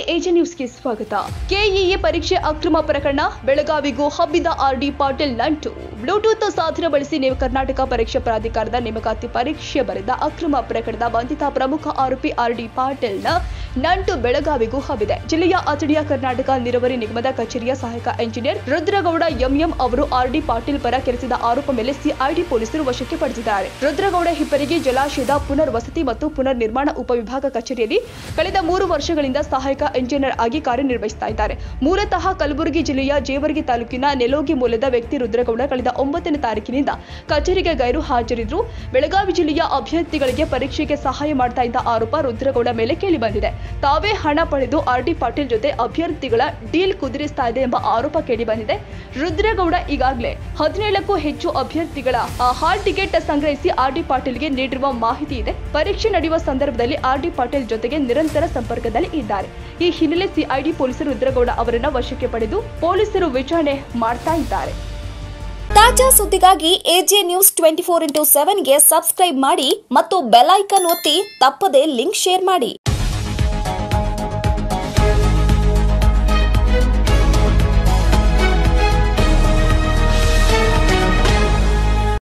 AJ ನ್ಯೂಸ್ಗೆ ಸ್ವಾಗತ KEA ಪರೀಕ್ಷೆ ಅಕ್ರಮ ಪ್ರಕರಣ ಬೆಳಗಾವಿಗೂ ಹಬ್ಬಿದ ಆರ್ಡಿ ಪಾಟೀಲ್ ನಂಟು ಬ್ಲೂಟೂತ್ ಸಾಧನ ಬಳಸಿ ನೀವು ಕರ್ನಾಟಕ ಪರೀಕ್ಷಾ ಪ್ರಾಧಿಕಾರದ ನೇಮಕಾತಿ ಪರೀಕ್ಷೆ ಬರೆದ ಅಕ್ರಮ ಪ್ರಕರಣದ ಬಂಧಿತ ಪ್ರಮುಖ ಆರೋಪಿ ಆರ್ಡಿ ಪಾಟೀಲ್ನ ನಂಟು ಬೆಳಗಾವಿಗೂ ಹಬ್ಬಿದೆ ಜಿಲ್ಲೆಯ ಅಚಡಿಯ ಕರ್ನಾಟಕ ನೀರಾವರಿ ನಿಗಮದ ಕಚೇರಿಯ ಸಹಾಯಕ ಎಂಜಿನಿಯರ್ ರುದ್ರಗೌಡ ಎಂಎಂ ಅವರು ಆರ್ಡಿ ಪಾಟೀಲ್ ಪರ ಕೆಲಸದ ಆರೋಪ ಮೇಲೆ ಸಿಐಡಿ ಪೊಲೀಸರು ವಶಕ್ಕೆ ಪಡೆದಿದ್ದಾರೆ ರುದ್ರಗೌಡ ಹಿಪ್ಪರಿಗೆ ಜಲಾಶಯದ ಪುನರ್ ವಸತಿ ಮತ್ತು ಪುನರ್ ನಿರ್ಮಾಣ ಉಪವಿಭಾಗ ಕಚೇರಿಯಲ್ಲಿ ಕಳೆದ ಮೂರು ವರ್ಷಗಳಿಂದ ಸಹಾಯಕ ಎಂಜಿನಿಯರ್ ಆಗಿ ಕಾರ್ಯನಿರ್ವಹಿಸ್ತಾ ಇದ್ದಾರೆ ಮೂಲತಃ ಕಲಬುರಗಿ ಜಿಲ್ಲೆಯ ಜೇವರ್ಗಿ ತಾಲೂಕಿನ ನೆಲೋಗಿ ಮೂಲದ ವ್ಯಕ್ತಿ ರುದ್ರಗೌಡ ಕಳೆದ ಒಂಬತ್ತನೇ ತಾರೀಕಿನಿಂದ ಕಚೇರಿಗೆ ಗೈರು ಹಾಜರಿದ್ರು ಬೆಳಗಾವಿ ಜಿಲ್ಲೆಯ ಅಭ್ಯರ್ಥಿಗಳಿಗೆ ಪರೀಕ್ಷೆಗೆ ಸಹಾಯ ಮಾಡ್ತಾ ಇದ್ದ ಆರೋಪ ರುದ್ರಗೌಡ ಮೇಲೆ ಕೇಳಿಬಂದಿದೆ ತಾವೇ ಹಣ ಪಡೆದು ಆರ್ ಡಿ ಪಾಟೀಲ್ ಜೊತೆ ಅಭ್ಯರ್ಥಿಗಳ ಡೀಲ್ ಕುದುರಿಸ್ತಾ ಇದೆ ಎಂಬ ಆರೋಪ ಕೇಳಿಬಂದಿದೆ ರುದ್ರಗೌಡ ಈಗಾಗಲೇ ಹದಿನೇಳಕ್ಕೂ ಹೆಚ್ಚು ಅಭ್ಯರ್ಥಿಗಳ ಆ, ಹಾಲ್ ಟಿಕೆಟ್ ಸಂಗ್ರಹಿಸಿ ಆರ್ ಡಿ ಪಾಟೀಲ್ಗೆ ನೀಡಿರುವ ಮಾಹಿತಿ ಇದೆ ಪರೀಕ್ಷೆ ನಡೆಯುವ ಸಂದರ್ಭದಲ್ಲಿ ಆರ್ ಡಿ ಪಾಟೀಲ್ ಜೊತೆಗೆ ನಿರಂತರ ಸಂಪರ್ಕದಲ್ಲಿ ಇದ್ದಾರೆ ಈ ಹಿನ್ನೆಲೆ ಸಿಐಡಿ ಪೊಲೀಸರು ರುದ್ರಗೌಡ ಅವರನ್ನ ವಶಕ್ಕೆ ಪಡೆದು ಪೊಲೀಸರು ವಿಚಾರಣೆ ಮಾಡ್ತಾ ಇದ್ದಾರೆ ತಾಜಾ ಸುದ್ದಿಗಾಗಿ AJ news twenty four into ಸೆವೆನ್ಗೆ ಸಬ್ಸ್ಕ್ರೈಬ್ ಮಾಡಿ ಮತ್ತು ಬೆಲ್ ಐಕನ್ ಒತ್ತಿ ತಪ್ಪದೇ ಲಿಂಕ್ ಶೇರ್ ಮಾಡಿ